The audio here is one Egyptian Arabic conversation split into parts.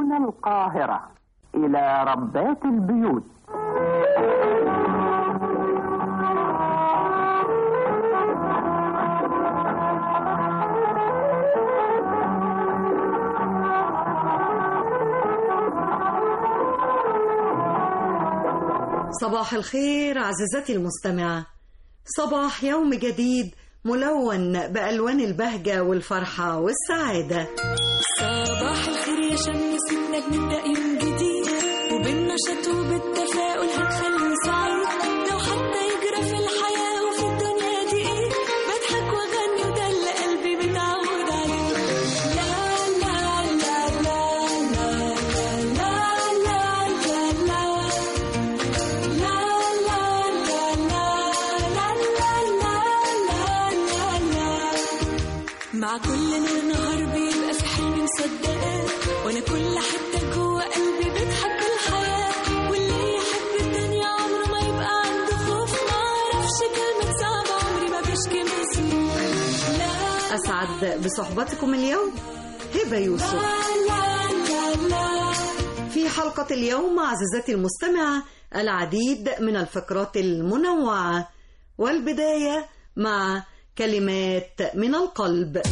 من القاهرة إلى ربات البيوت صباح الخير عزيزتي المستمعة صباح يوم جديد ملون بألوان البهجة والفرحة والسعادة صباح الخير يا شمس منك نبدأ يوم جديد وبالنشاط وبالتفاؤل هتخلي سعيد لو حتى يجرى في الحياة وفي الدنيا دي ايه بضحك واغني وده اللي قلبي متعود عليه لا لا لا لا لا لا لا لا لا لا لا لا لا لا لا لا مع كل نور نهار بيبقى في حلمي مصدقاه وانا كل حته جوه قلبي بتحب الحياه واللي يحب الدنيا عمره ما يبقى عنده خوف ما اعرفش كلمه صعبه عمري ما بشكي من سنين لا أسعد بصحبتكم اليوم هبة يوسف لا لا لا في حلقة اليوم عزيزتي المستمعة العديد من الفقرات المنوعة والبداية مع كلمات من القلب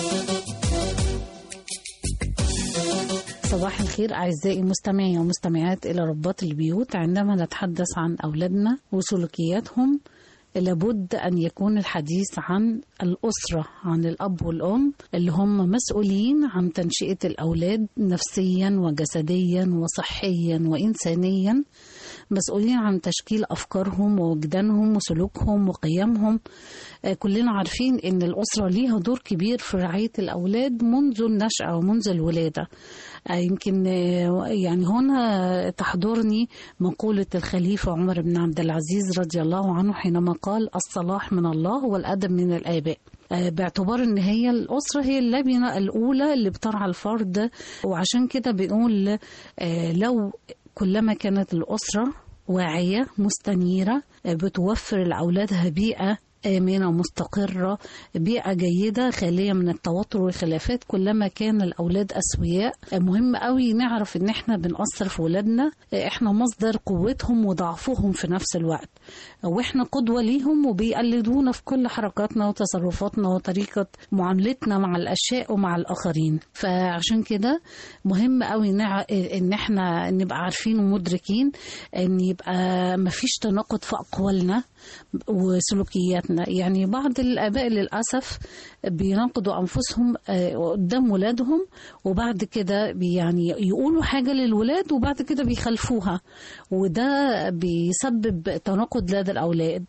صباح الخير أعزائي مستمعي ومستمعات إلى رباط البيوت عندما نتحدث عن أولادنا وسلوكياتهم لابد أن يكون الحديث عن الأسرة عن الأب والأم اللي هم مسؤولين عن تنشئة الأولاد نفسيا وجسديا وصحيا وإنسانيا مسؤولين عن تشكيل أفكارهم ووجدانهم وسلوكهم وقيمهم آه، كلنا عارفين أن الأسرة ليها دور كبير في رعاية الأولاد منذ النشأة ومنذ الولادة آه، يمكن آه، يعني هنا تحضرني مقولة الخليفة عمر بن عبد العزيز رضي الله عنه حينما قال الصلاح من الله والأدب من الآباء آه، باعتبار ان هي الاسره هي اللبنه الاولى اللي بترعى الفرد وعشان كده بنقول آه، لو كلما كانت الاسره واعيه مستنيره آه، بتوفر لاولادها بيئه آمنة مستقرة بيئة جيدة خالية من التوتر والخلافات كلما كان الأولاد أسوياء مهم قوي نعرف إن إحنا بنأثر في ولادنا إحنا مصدر قوتهم وضعفهم في نفس الوقت وإحنا قدوة ليهم وبيقلدونا في كل حركاتنا وتصرفاتنا وطريقة معاملتنا مع الأشياء ومع الآخرين فعشان كده مهم قوي نع... إن إحنا نبقى عارفين ومدركين إن يبقى مفيش تناقض في أقوالنا وسلوكياتنا يعني بعض الآباء للأسف بيناقضوا أنفسهم آه، قدام ولادهم وبعد كده بي- يعني يقولوا حاجة للولاد وبعد كده بيخالفوها وده بيسبب تناقض لدى الأولاد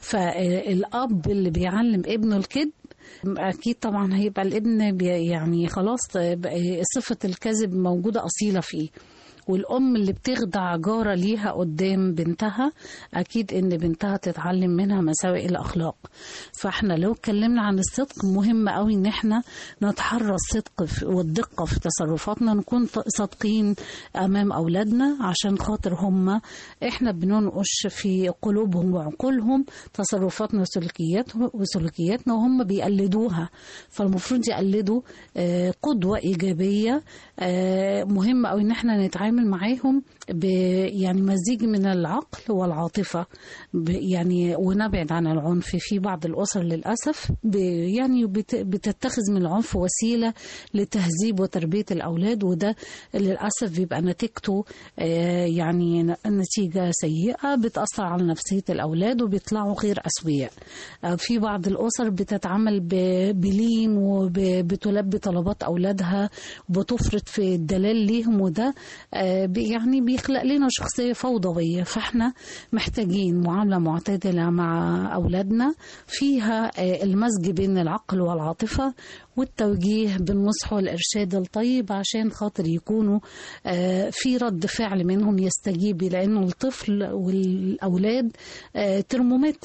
فالأب اللي بيعلم ابنه الكذب أكيد طبعا هيبقى الابن بي- يعني خلاص بقى صفة الكذب موجودة أصيلة فيه والأم اللي بتخدع جارة ليها قدام بنتها أكيد إن بنتها تتعلم منها مساوئ الأخلاق فإحنا لو اتكلمنا عن الصدق مهم قوي إن إحنا نتحرى الصدق في- والدقة في تصرفاتنا نكون ط- صادقين أمام أولادنا عشان خاطر هم إحنا بننقش في قلوبهم وعقولهم تصرفاتنا وسلوكياتهم وسلوكياتنا وهم بيقلدوها فالمفروض يقلدوا آه، قدوة إيجابية آه، مهم أوي إن إحنا نتعامل معاهم ب يعني مزيج من العقل والعاطفة ب يعني ونبعد عن العنف في بعض الأسر للأسف ب يعني بت بتتخذ من العنف وسيلة لتهذيب وتربية الأولاد وده للأسف بيبقى نتيجته آه، يعني ن- نتيجة سيئة بتأثر على نفسية الأولاد وبيطلعوا غير أسوياء آه، في بعض الأسر بتتعامل ب- بلين وبتلبي طلبات أولادها وبتفرط في الدلال ليهم وده آه، بي- يعني بيخلق لنا شخصية فوضوية فاحنا محتاجين معاملة معتدلة مع أولادنا فيها آه، المزج بين العقل والعاطفة والتوجيه بالنصح والإرشاد الطيب عشان خاطر يكونوا آه، في رد فعل منهم يستجيب لأنه الطفل والأولاد آه، ترمومتر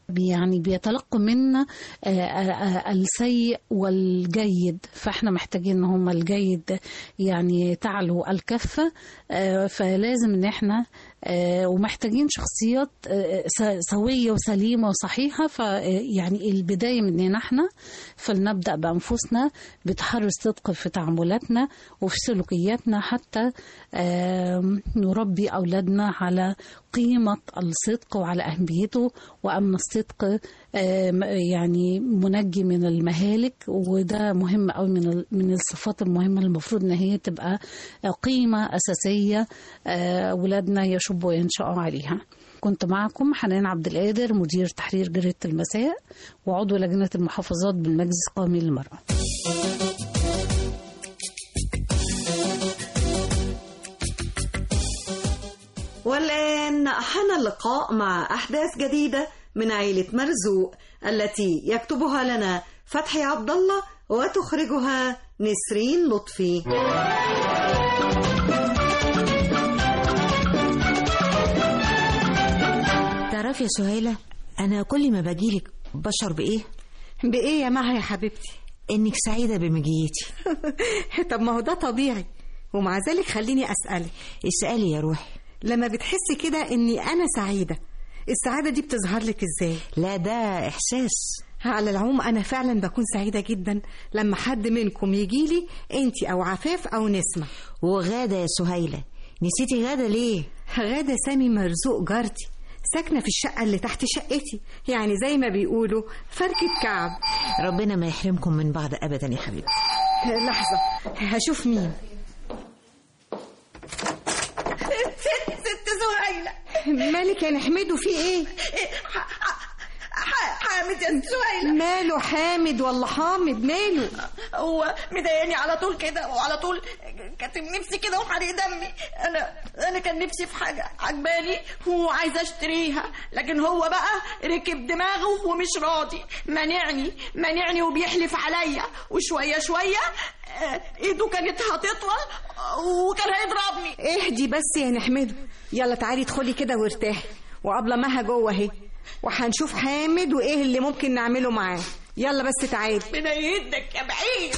يعني بيتلقوا منا آه، آه، آه، السيء والجيد فاحنا محتاجين ان هم الجيد يعني تعلو الكفة آه، فلازم ان احنا آه، ومحتاجين شخصيات آه، س- سوية وسليمة وصحيحة فيعني البداية مننا احنا فلنبدأ بأنفسنا بتحري الصدق في تعاملاتنا وفي سلوكياتنا حتى آم، نربي أولادنا على قيمة الصدق وعلى أهميته وأن الصدق آم، يعني منجي من المهالك وده مهم قوي من ال- من الصفات المهمة المفروض إن هي تبقى قيمة أساسية آه، ولادنا يشبوا وينشأوا عليها كنت معكم حنان عبد القادر مدير تحرير جريدة المساء وعضو لجنة المحافظات بالمجلس القومي للمرأة والآن حان اللقاء مع أحداث جديدة من عيلة مرزوق التي يكتبها لنا فتحي عبد الله وتخرجها نسرين لطفي تعرفي يا سهيلة أنا كل ما باجيلك بشعر بإيه؟ بإيه يا مها يا حبيبتي إنك سعيدة بمجيتي طب ما هو ده طبيعي ومع ذلك خليني أسألك اسألي يا روحي لما بتحسي كده إني أنا سعيدة السعادة دي بتظهر لك إزاي لا ده إحساس على العموم أنا فعلا بكون سعيدة جدا لما حد منكم يجيلي أنت أو عفاف أو نسمة وغادة يا سهيلة نسيتي غادة ليه؟ غادة سامي مرزوق جارتي ساكنة في الشقة اللي تحت شقتي يعني زي ما بيقولوا فركة كعب ربنا ما يحرمكم من بعض أبدا يا حبيبتي لحظة هشوف مين ست ست زهيلة مالك يا نحمده في ايه ح- ح- ح- حامد يا ست زهيلة ماله حامد ولا حامد ماله هو مضايقني على طول كده وعلى طول كاتم نفسي كده وحرق دمي انا انا كان نفسي في حاجه عجباني وعايزه اشتريها لكن هو بقى ركب دماغه ومش راضي مانعني مانعني وبيحلف عليا وشويه شويه آه، ايده كانت هتطول وكان هيضربني اهدي بس يا نحمده يلا تعالي ادخلي كده وارتاحي وقبل مها جوه اهي وهنشوف حامد وايه اللي ممكن نعمله معاه يلا بس تعالي من يدك يا بعيد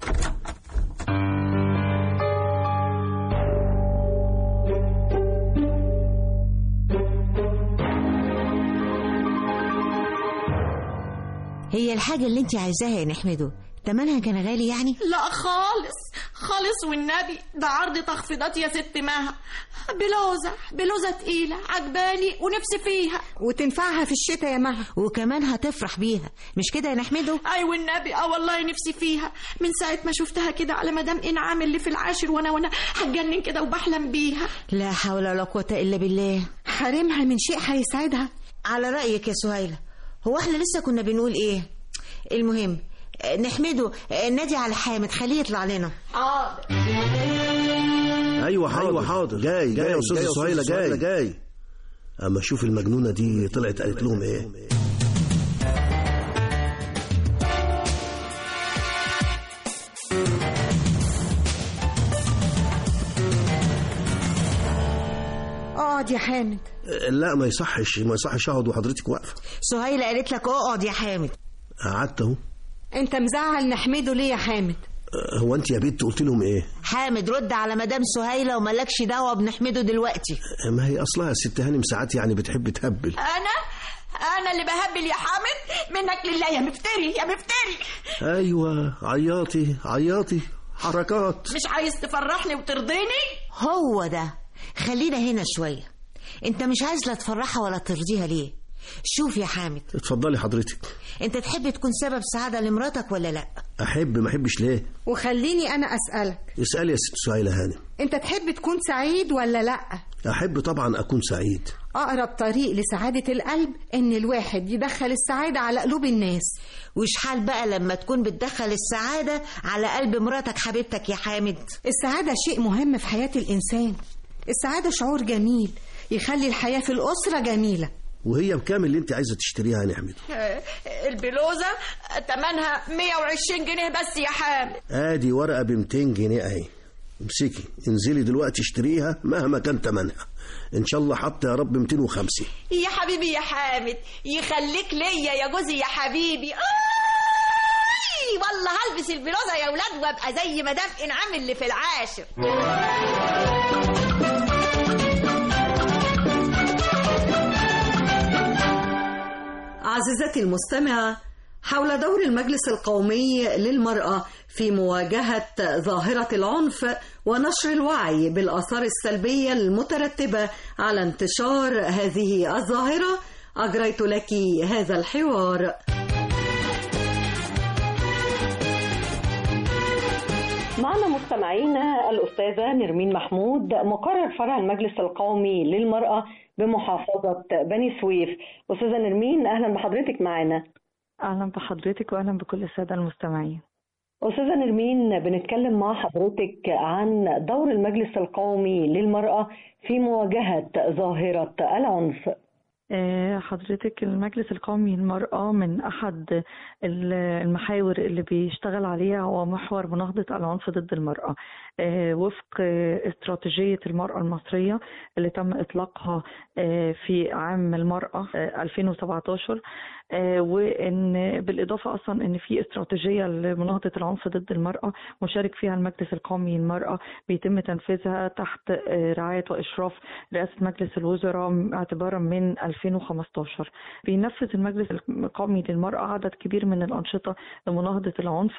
هي الحاجة اللي انت عايزاها يا نحمده تمنها كان غالي يعني؟ لا خالص خالص والنبي ده عرض تخفيضات يا ست مها بلوزة بلوزة تقيلة عجباني ونفسي فيها وتنفعها في الشتاء يا مها وكمان هتفرح بيها مش كده يا نحمده؟ اي والنبي اه والله نفسي فيها من ساعة ما شفتها كده على مدام انعام اللي في العاشر وانا وانا هتجنن كده وبحلم بيها لا حول ولا قوة إلا بالله حرمها من شيء هيسعدها على رأيك يا سهيلة هو احنا لسه كنا بنقول ايه المهم آه، نحمده آه، نادي على حامد خليه يطلع لنا حاضر ايوه حاضر ايوه حاضر جاي جاي يا استاذ سهيله جاي جاي اما اشوف المجنونه دي طلعت قالت لهم ايه اقعد يا حامد أه، لا ما يصحش ما يصحش اقعد وحضرتك واقفه سهيلة قالت لك اقعد يا حامد قعدت اهو انت مزعل نحمده ليه يا حامد أه، هو انت يا بنت قلت لهم ايه حامد رد على مدام سهيلة وملكش دعوة بنحمده دلوقتي أه، ما هي اصلها الست هانم ساعات يعني بتحب تهبل انا انا اللي بهبل يا حامد منك لله يا مفتري يا مفتري ايوه عياطي عياطي حركات مش عايز تفرحني وترضيني هو ده خلينا هنا شوية انت مش عايز لا تفرحها ولا ترضيها ليه شوف يا حامد اتفضلي حضرتك انت تحب تكون سبب سعادة لمراتك ولا لا احب ما احبش ليه وخليني انا اسالك اسالي يا ست سهيله هانم انت تحب تكون سعيد ولا لا احب طبعا اكون سعيد اقرب طريق لسعاده القلب ان الواحد يدخل السعاده على قلوب الناس وش حال بقى لما تكون بتدخل السعادة على قلب مراتك حبيبتك يا حامد السعاده شيء مهم في حياه الانسان السعاده شعور جميل يخلي الحياه في الاسره جميله وهي بكام اللي انت عايزه تشتريها يا نحمد آه، البلوزة تمنها 120 جنيه بس يا حامد ادي ورقه ب 200 جنيه اهي امسكي انزلي دلوقتي اشتريها مهما كان تمنها ان شاء الله حتى يا رب 250 يا حبيبي يا حامد يخليك ليا يا جوزي يا حبيبي آي والله هلبس البلوزه يا ولاد وابقى زي مدام انعام اللي في العاشر عزيزتي المستمعة حول دور المجلس القومي للمرأة في مواجهة ظاهرة العنف ونشر الوعي بالآثار السلبية المترتبة على انتشار هذه الظاهرة أجريت لك هذا الحوار معنا مستمعينا الأستاذة نرمين محمود مقرر فرع المجلس القومي للمرأة بمحافظة بني سويف أستاذة نرمين أهلا بحضرتك معنا أهلا بحضرتك وأهلا بكل السادة المستمعين أستاذة نرمين بنتكلم مع حضرتك عن دور المجلس القومي للمرأة في مواجهة ظاهرة العنف آه، حضرتك المجلس القومي للمرأة من أحد ال- المحاور اللي بيشتغل عليها هو محور مناهضة العنف ضد المرأة آه، وفق آه، استراتيجية المرأة المصرية اللي تم إطلاقها آه، في عام المرأة آه، 2017 آه، وإن بالإضافة أصلا إن في استراتيجية لمناهضة العنف ضد المرأة مشارك فيها المجلس القومي للمرأة بيتم تنفيذها تحت آه، رعاية وإشراف رئاسة مجلس الوزراء اعتبارا من 2015 بينفذ المجلس القومي للمرأة عدد كبير من الأنشطة لمناهضة العنف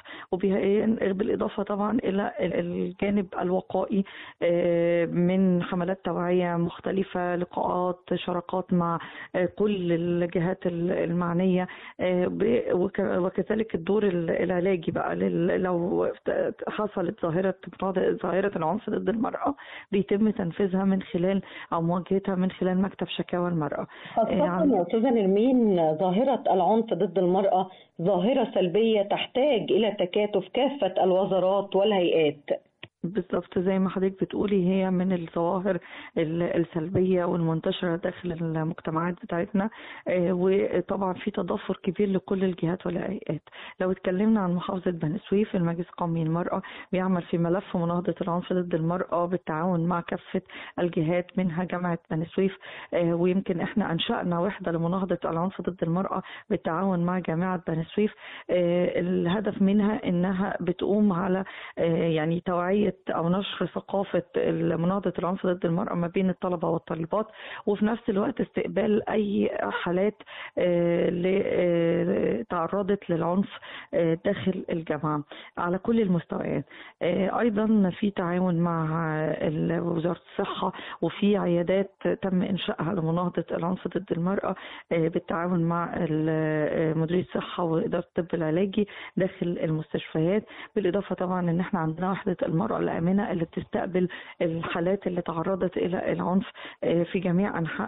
وبالإضافة طبعا إلى ال- الجانب الوقائي آه، من حملات توعية مختلفة لقاءات شراكات مع آه، كل الجهات ال- المعنية آه، ب- وك- وكذلك الدور ال- العلاجي بقى لل- لو حصلت ظاهرة ظاهرة العنف ضد المرأة بيتم تنفيذها من خلال أو مواجهتها من خلال مكتب شكاوى المرأة خاصة يا أستاذة نرمين ظاهرة العنف ضد المرأة ظاهرة سلبية تحتاج إلى تكاتف كافة الوزارات والهيئات بالظبط زي ما حضرتك بتقولي هي من الظواهر ال- السلبية والمنتشرة داخل المجتمعات بتاعتنا آه، وطبعا في تضافر كبير لكل الجهات والهيئات لو اتكلمنا عن محافظة بني سويف المجلس القومي للمرأة بيعمل في ملف مناهضة العنف ضد المرأة بالتعاون مع كافة الجهات منها جامعة بني سويف آه، ويمكن احنا أنشأنا وحدة لمناهضة العنف ضد المرأة بالتعاون مع جامعة بني سويف آه، الهدف منها انها بتقوم على آه، يعني توعية او نشر ثقافة مناهضة العنف ضد المرأة ما بين الطلبة والطالبات وفي نفس الوقت استقبال اي حالات آه، ل- آه، تعرضت للعنف آه، داخل الجامعة على كل المستويات آه، ايضا في تعاون مع ال- وزارة الصحة وفي عيادات تم انشائها لمناهضة العنف ضد المرأة آه، بالتعاون مع ال- آه، مديرية الصحة وإدارة الطب العلاجي داخل المستشفيات بالإضافة طبعا إن احنا عندنا وحدة المرأة الآمنة اللي بتستقبل الحالات اللي تعرضت إلى العنف آه، في جميع أنحاء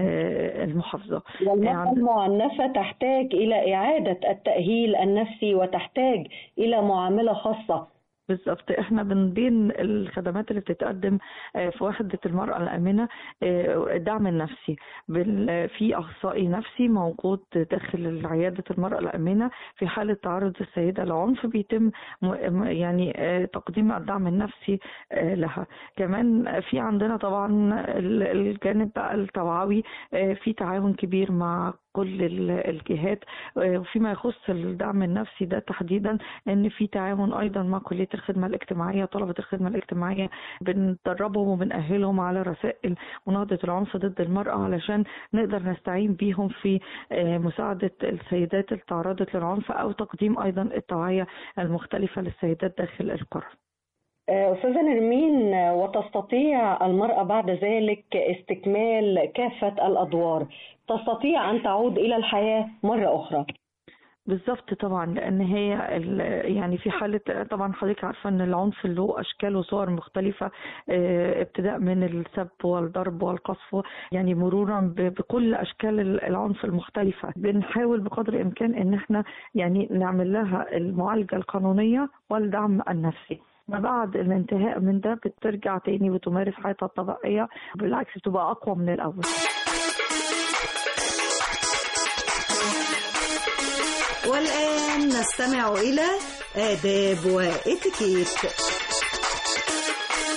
آه، المحافظة والمرأة المعنفة تحتاج إلى إعادة التأهيل النفسي وتحتاج إلى معاملة خاصة بالظبط احنا من بين الخدمات اللي بتتقدم آه، في وحدة المرأة الآمنة آه، الدعم النفسي بال- في أخصائي نفسي موجود داخل عيادة المرأة الآمنة في حالة تعرض السيدة لعنف بيتم م- م- يعني آه، تقديم الدعم النفسي آه، لها كمان في عندنا طبعا ال- الجانب بقى التوعوي آه، في تعاون كبير مع كل ال- الجهات آه، وفيما يخص الدعم النفسي ده تحديدا ان في تعاون ايضا مع كليه الخدمه الاجتماعيه طلبه الخدمه الاجتماعيه بندربهم وبنأهلهم على رسائل مناهضه العنف ضد المراه علشان نقدر نستعين بيهم في آه، مساعده السيدات اللي تعرضت للعنف او تقديم ايضا التوعيه المختلفه للسيدات داخل القرى آه، أستاذة نرمين آه، وتستطيع المرأة بعد ذلك استكمال كافة الأدوار تستطيع أن تعود إلى الحياة مرة أخرى بالظبط طبعا لان هي ال- يعني في حاله طبعا حضرتك عارفه ان العنف له اشكال وصور مختلفه آه، ابتداء من السب والضرب والقصف يعني مرورا ب- بكل اشكال ال- العنف المختلفه بنحاول بقدر الامكان ان احنا يعني نعمل لها المعالجه القانونيه والدعم النفسي ما بعد الانتهاء من ده بترجع تاني وتمارس حياتها الطبيعيه بالعكس بتبقى اقوى من الاول والآن نستمع إلى آداب وإتيكيت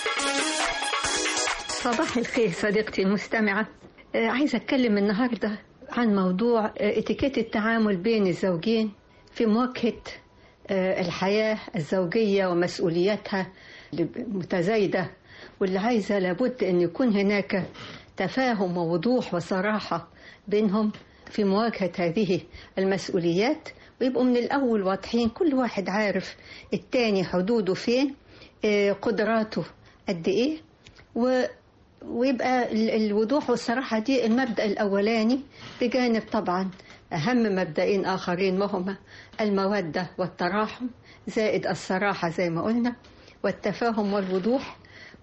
صباح الخير صديقتي المستمعة آه، عايزة أتكلم النهاردة عن موضوع آه، اتيكيت التعامل بين الزوجين في مواجهة آه، الحياة الزوجية ومسؤولياتها المتزايدة واللي عايزة لابد أن يكون هناك تفاهم ووضوح وصراحة بينهم في مواجهة هذه المسؤوليات ويبقوا من الأول واضحين كل واحد عارف التاني حدوده فين آه، قدراته قد إيه و ويبقى ال- الوضوح والصراحة دي المبدأ الأولاني بجانب طبعا أهم مبدئين آخرين وهما المودة والتراحم زائد الصراحة زي ما قلنا والتفاهم والوضوح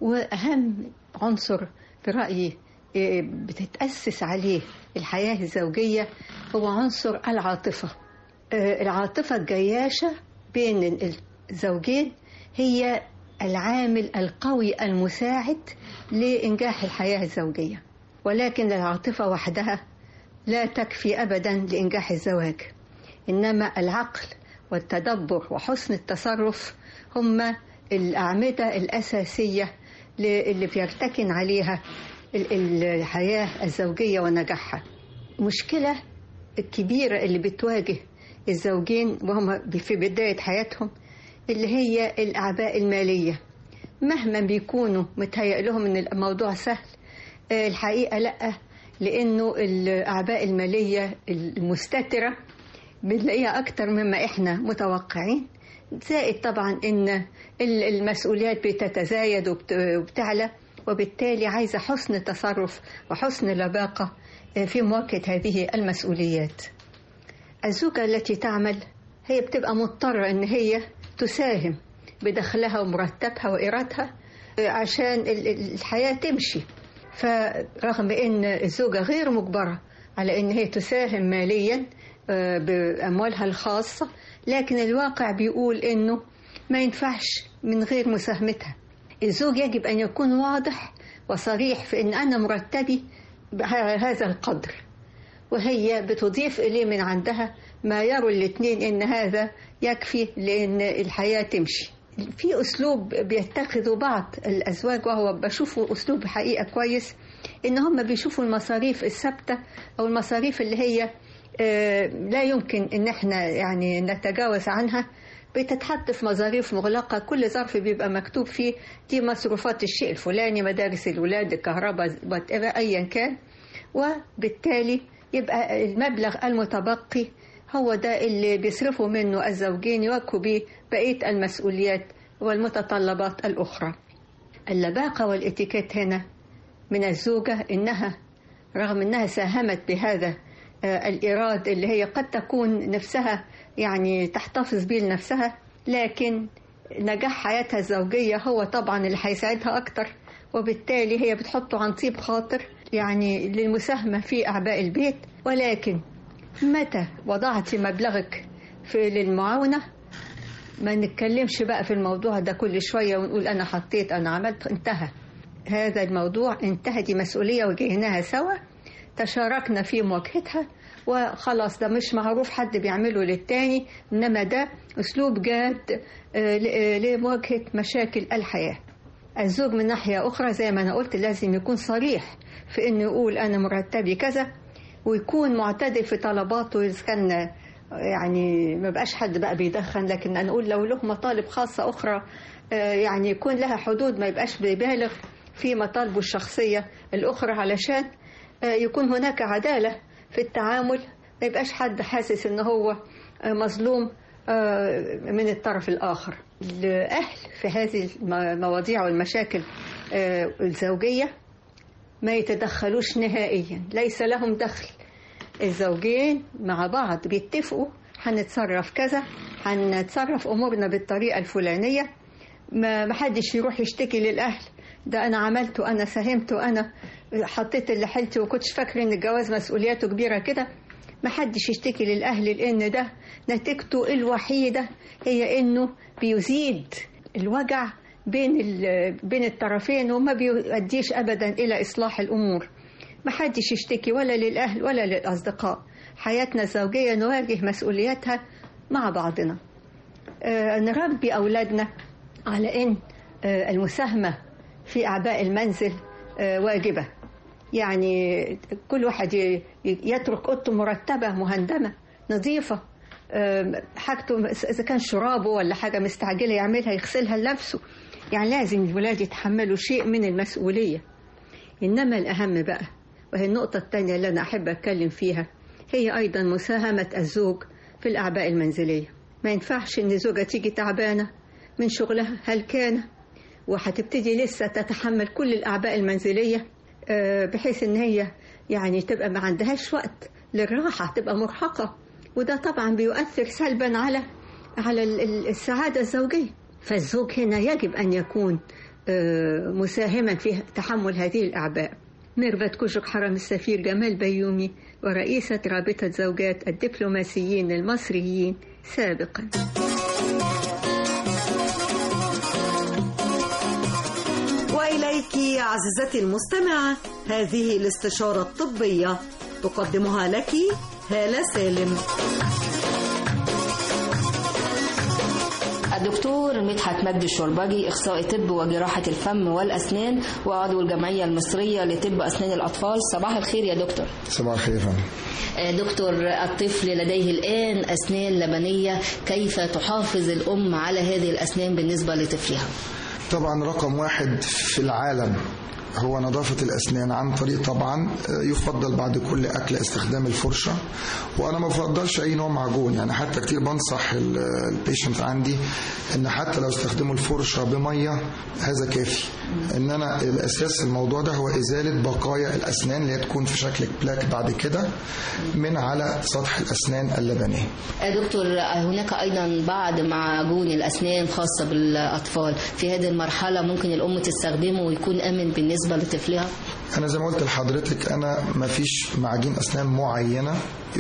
وأهم عنصر في رأيي إيه، بتتأسس عليه الحياة الزوجية هو عنصر العاطفة آه، العاطفة الجياشة بين الزوجين هي العامل القوي المساعد لإنجاح الحياة الزوجية ولكن العاطفة وحدها لا تكفي أبدا لإنجاح الزواج إنما العقل والتدبر وحسن التصرف هما الأعمدة الأساسية اللي بيرتكن عليها ال- ال- الحياة الزوجية ونجاحها المشكلة الكبيرة اللي بتواجه الزوجين وهم في بداية حياتهم اللي هي الأعباء المالية مهما بيكونوا متهيأ لهم إن الموضوع سهل آه، الحقيقة لأ لأنه الأعباء المالية المستترة بنلاقيها أكتر مما إحنا متوقعين زائد طبعا إن ال- المسؤوليات بتتزايد وبت- وبتعلى وبالتالي عايزة حسن تصرف وحسن لباقة آه، في مواجهة هذه المسؤوليات الزوجة التي تعمل هي بتبقى مضطرة إن هي تساهم بدخلها ومرتبها وإيرادها آه، عشان ال- ال- الحياة تمشي فرغم إن الزوجة غير مجبرة على إن هي تساهم ماليا آه، بأموالها الخاصة لكن الواقع بيقول إنه ما ينفعش من غير مساهمتها الزوج يجب أن يكون واضح وصريح في إن أنا مرتبي بهذا القدر وهي بتضيف إليه من عندها ما يروا الاثنين إن هذا يكفي لأن الحياة تمشي في أسلوب بيتخذوا بعض الأزواج وهو بشوفه أسلوب حقيقة كويس إن هم بيشوفوا المصاريف الثابتة أو المصاريف اللي هي آه، لا يمكن إن إحنا يعني نتجاوز عنها بتتحط في مظاريف مغلقة كل ظرف بيبقى مكتوب فيه دي مصروفات الشيء الفلاني مدارس الولاد الكهرباء whatever أيا كان وبالتالي يبقى المبلغ المتبقي هو ده اللي بيصرفوا منه الزوجين يواجهوا به بقية المسؤوليات والمتطلبات الأخرى اللباقة والاتيكيت هنا من الزوجة إنها رغم إنها ساهمت بهذا آه، الإيراد اللي هي قد تكون نفسها يعني تحتفظ به لنفسها لكن نجاح حياتها الزوجية هو طبعا اللي هيساعدها أكتر وبالتالي هي بتحطه عن طيب خاطر يعني للمساهمة في أعباء البيت ولكن متى وضعتي مبلغك في للمعاونة ما نتكلمش بقى في الموضوع ده كل شوية ونقول أنا حطيت أنا عملت انتهى هذا الموضوع انتهى دي مسؤولية وجهناها سوا تشاركنا في مواجهتها وخلاص ده مش معروف حد بيعمله للتاني إنما ده أسلوب جاد آه، ل- آه، لمواجهة مشاكل الحياة الزوج من ناحية أخرى زي ما أنا قلت لازم يكون صريح في إنه يقول أنا مرتبي كذا ويكون معتدل في طلباته إذا كان يعني ما بقاش حد بقى بيدخن لكن أنا أقول لو له مطالب خاصة أخرى آه، يعني يكون لها حدود ما يبقاش بيبالغ في مطالبه الشخصية الأخرى علشان آه، يكون هناك عدالة في التعامل ما يبقاش حد حاسس إن هو آه، مظلوم آه، من الطرف الآخر الأهل في هذه المواضيع والمشاكل آه، الزوجية ما يتدخلوش نهائيا ليس لهم دخل الزوجين مع بعض بيتفقوا هنتصرف كذا هنتصرف أمورنا بالطريقة الفلانية ما محدش يروح يشتكي للأهل ده أنا عملت وأنا ساهمت وأنا حطيت اللي حيلتي وكنتش فاكر إن الجواز مسؤولياته كبيرة كده محدش يشتكي للأهل لأن ده نتيجته الوحيدة هي إنه بيزيد الوجع بين ال- بين الطرفين وما بيؤديش أبدا إلى إصلاح الأمور محدش يشتكي ولا للأهل ولا للأصدقاء حياتنا الزوجية نواجه مسؤولياتها مع بعضنا آه، نربي أولادنا على إن آه، المساهمة في أعباء المنزل آه، واجبة يعني كل واحد ي- يترك أوضته مرتبة مهندمة نظيفة آم، حاجته إذا كان شرابه ولا حاجة مستعجلة يعملها يغسلها لنفسه يعني لازم الولاد يتحملوا شيء من المسؤولية إنما الأهم بقى وهي النقطة الثانية اللي أنا أحب أتكلم فيها هي أيضا مساهمة الزوج في الأعباء المنزلية ما ينفعش إن زوجة تيجي تعبانة من شغلها هلكانة وهتبتدي لسه تتحمل كل الأعباء المنزلية آه، بحيث إن هي يعني تبقى ما عندهاش وقت للراحة تبقى مرهقة وده طبعا بيؤثر سلبا على على ال- ال- السعادة الزوجية فالزوج هنا يجب أن يكون آه، مساهما في تحمل هذه الأعباء ميرفت كوشك حرم السفير جمال بيومي ورئيسة رابطة زوجات الدبلوماسيين المصريين سابقا وإليك عزيزتي المستمعة هذه الاستشارة الطبية تقدمها لك هالة سالم الدكتور مدحت مجدي الشربجي اخصائي طب وجراحه الفم والاسنان وعضو الجمعيه المصريه لطب اسنان الاطفال صباح الخير يا دكتور صباح الخير يا فندم آه، دكتور الطفل لديه الان اسنان لبنيه كيف تحافظ الام على هذه الاسنان بالنسبه لطفلها طبعا رقم واحد في العالم هو نظافة الأسنان عن طريق طبعا يفضل بعد كل أكل استخدام الفرشة وأنا ما بفضلش أي نوع معجون يعني حتى كتير بنصح ال- البيشنت عندي إن حتى لو استخدموا الفرشة بمية هذا كافي إن أنا الأساس الموضوع ده هو إزالة بقايا الأسنان اللي هي تكون في شكل بلاك بعد كده من على سطح الأسنان اللبنية آه، دكتور آه، هناك ايضا بعض معجون الاسنان خاصه بالاطفال في هذه المرحله ممكن الام تستخدمه ويكون امن بالنسبه لطفلها انا زي ما قلت لحضرتك انا ما فيش معاجين اسنان معينه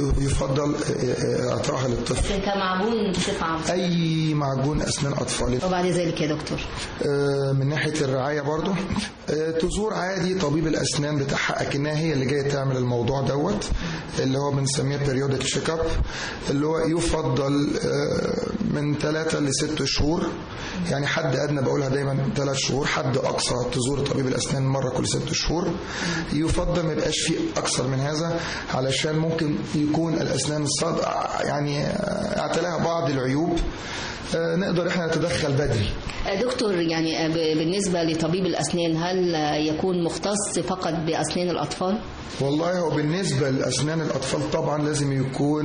يفضل اعطائها للطفل لكن كمعجون بصفه عامه اي معجون اسنان اطفال وبعد ذلك يا دكتور آه، من ناحيه الرعايه برضو آه، تزور عادي طبيب الاسنان بتاعها اكنها هي اللي جايه تعمل الموضوع دوت اللي هو بنسميه بيريودك تشيك اب اللي هو يفضل آه، من ثلاثة لست شهور يعني حد ادنى بقولها دايما ثلاث شهور حد اقصى تزور طبيب الاسنان مره كل ست شهور يفضل ما يبقاش فيه اكثر من هذا علشان ممكن يكون الاسنان الصاد يعني آه، اعتلاها بعض العيوب آه، نقدر احنا نتدخل بدري آه، دكتور يعني آه، ب- بالنسبه لطبيب الاسنان هل آه، يكون مختص فقط باسنان الاطفال والله هو بالنسبة لأسنان الأطفال طبعا لازم يكون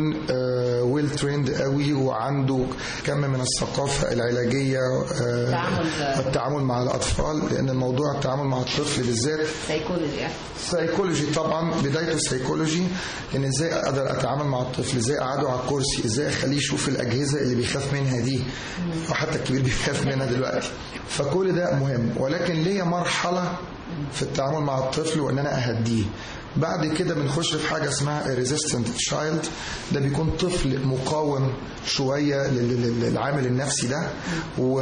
ويل تريند قوي وعنده كم من الثقافة العلاجية آه، تعامل. والتعامل مع الأطفال لأن الموضوع التعامل مع الطفل بالذات سيكولوجي سايكولوجي طبعا بدايته سيكولوجي ان ازاي اقدر اتعامل مع الطفل ازاي اقعده على الكرسي ازاي اخليه يشوف الاجهزه اللي بيخاف منها دي وحتى الكبير بيخاف منها دلوقتي فكل ده مهم ولكن ليا مرحله في التعامل مع الطفل وان انا اهديه بعد كده بنخش في حاجه اسمها ريزيستنت تشايلد ده بيكون طفل مقاوم شويه لل- لل- للعامل النفسي ده و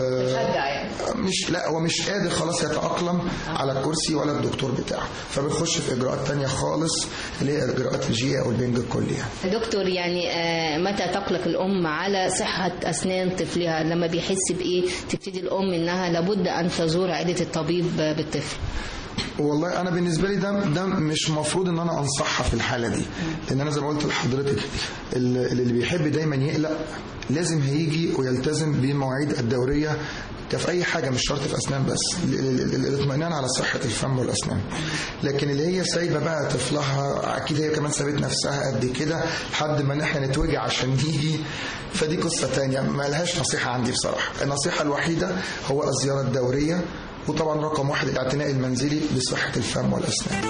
مش لا هو مش قادر خلاص يتأقلم على الكرسي ولا الدكتور بتاعه فبنخش في اجراءات تانية خالص اللي هي اجراءات الجي او البنج الكلي يعني. دكتور يعني آه، متى تقلق الام على صحه اسنان طفلها لما بيحس بايه تبتدي الام انها لابد ان تزور عياده الطبيب آه، بالطفل والله انا بالنسبه لي ده ده مش مفروض ان انا انصحها في الحاله دي لان انا زي ما قلت لحضرتك اللي اللي بيحب دايما يقلق لازم هيجي ويلتزم بالمواعيد الدوريه كفي اي حاجه مش شرط في اسنان بس ال- ال- ال- الاطمئنان على صحه الفم والاسنان لكن اللي هي سايبه بقى طفلها اكيد هي كمان سابت نفسها قد كده لحد ما احنا نتوجع عشان نيجي فدي قصه تانية ما لهاش نصيحه عندي بصراحه النصيحه الوحيده هو الزياره الدوريه وطبعا رقم واحد الاعتناء المنزلي بصحه الفم والاسنان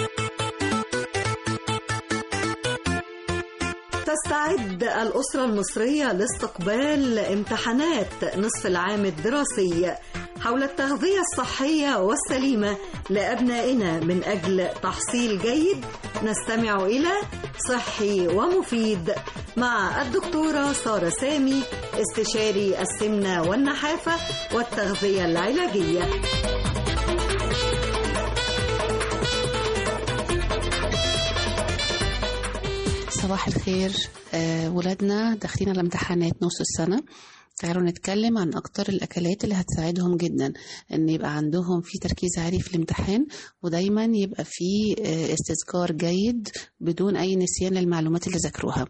تستعد الأسرة المصرية لاستقبال امتحانات نصف العام الدراسي حول التغذية الصحية والسليمة لأبنائنا من أجل تحصيل جيد نستمع إلى صحي ومفيد مع الدكتورة سارة سامي استشاري السمنة والنحافة والتغذية العلاجية صباح الخير آه، ولادنا داخلين على امتحانات نص السنة تعالوا نتكلم عن أكتر الأكلات اللي هتساعدهم جدا إن يبقى عندهم في تركيز عالي في الامتحان ودايما يبقى في آه، استذكار جيد بدون أي نسيان للمعلومات اللي ذاكروها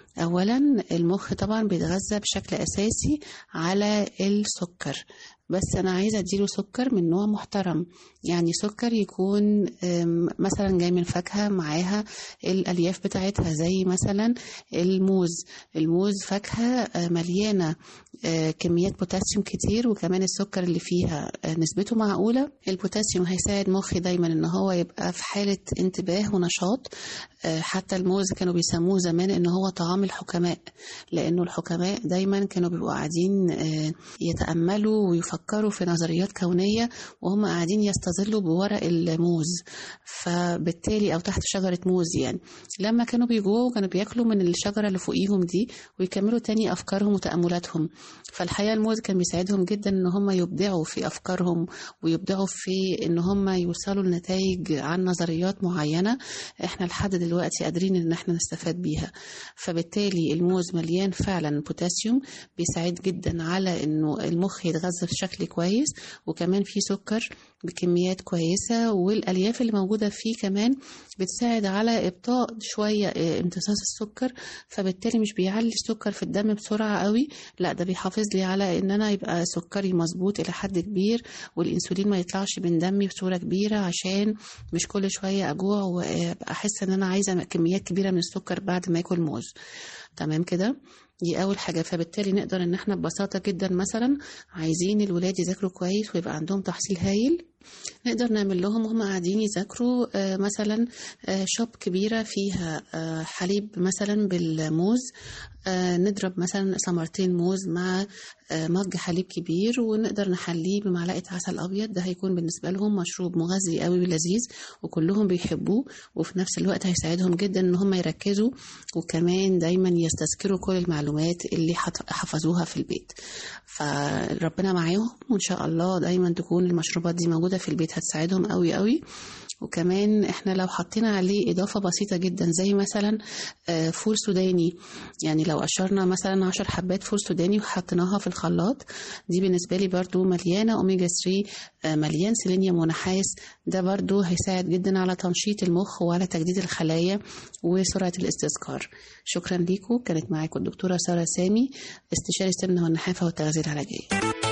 أولا المخ طبعا بيتغذى بشكل أساسي على السكر بس أنا عايزة أديله سكر من نوع محترم يعني سكر يكون أم، مثلا جاي من فاكهة معاها الألياف بتاعتها زي مثلا الموز الموز فاكهة آه، مليانة آه، كميات بوتاسيوم كتير وكمان السكر اللي فيها آه، نسبته معقولة البوتاسيوم هيساعد مخي دايما ان هو يبقى في حالة انتباه ونشاط آه، حتى الموز كانوا بيسموه زمان ان هو طعام الحكماء لانه الحكماء دايما كانوا بيبقوا قاعدين آه، يتأملوا ويفكروا في نظريات كونية وهم قاعدين يستظلوا بورق الموز فبالتالي او تحت شجرة موز يعني لما كانوا بيجوعوا كانوا بياكلوا من الشجرة اللي فوقيهم دي ويكملوا تاني افكارهم وتأملاتهم فالحقيقة الموز كان بيساعدهم جدا ان هم يبدعوا في افكارهم ويبدعوا في ان هم يوصلوا لنتائج عن نظريات معينة احنا لحد دلوقتي قادرين ان احنا نستفاد بيها فبالتالي الموز مليان فعلا بوتاسيوم بيساعد جدا على انه المخ يتغذى بشكل كويس وكمان فيه سكر بكميات كويسة والألياف اللي موجودة فيه كمان بتساعد على إبطاء شوية آه، امتصاص السكر فبالتالي مش بيعلي السكر في الدم بسرعة قوي لا ده بيحافظ لي على إن أنا يبقى سكري مظبوط إلى حد كبير والإنسولين ما يطلعش من دمي بصورة كبيرة عشان مش كل شوية أجوع وأبقى أحس إن أنا عايزة كميات كبيرة من السكر بعد ما آكل موز تمام كده دي أول حاجة فبالتالي نقدر إن احنا ببساطة جدا مثلا عايزين الولاد يذاكروا كويس ويبقى عندهم تحصيل هايل نقدر نعمل لهم وهم قاعدين يذاكروا آه، مثلا آه، شوب كبيرة فيها آه، حليب مثلا بالموز آه، نضرب مثلا ثمرتين موز مع آه، مج حليب كبير ونقدر نحليه بمعلقة عسل أبيض ده هيكون بالنسبة لهم مشروب مغذي قوي ولذيذ وكلهم بيحبوه وفي نفس الوقت هيساعدهم جدا إن هم يركزوا وكمان دايما يستذكروا كل المعلومات اللي حط- حفظوها في البيت فربنا معاهم وإن شاء الله دايما تكون المشروبات دي موجودة في البيت هتساعدهم قوي قوي وكمان احنا لو حطينا عليه اضافه بسيطه جدا زي مثلا آه، فول سوداني يعني لو قشرنا مثلا عشر حبات فول سوداني وحطيناها في الخلاط دي بالنسبه لي برضو مليانه اوميجا 3 آه، مليان سيلينيوم ونحاس ده برضو هيساعد جدا على تنشيط المخ وعلى تجديد الخلايا وسرعه الاستذكار شكرا ليكم كانت معاكم الدكتوره ساره سامي استشاري السمنه والنحافه والتغذيه العلاجيه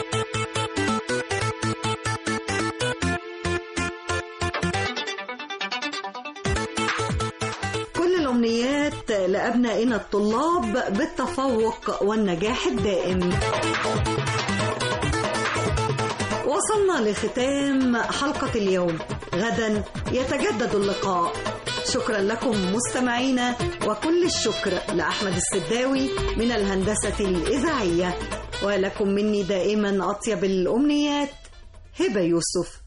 كل الأمنيات لأبنائنا الطلاب بالتفوق والنجاح الدائم وصلنا لختام حلقة اليوم غدا يتجدد اللقاء شكرا لكم مستمعينا وكل الشكر لأحمد السداوي من الهندسة الإذاعية ولكم مني دائما أطيب الأمنيات هبة يوسف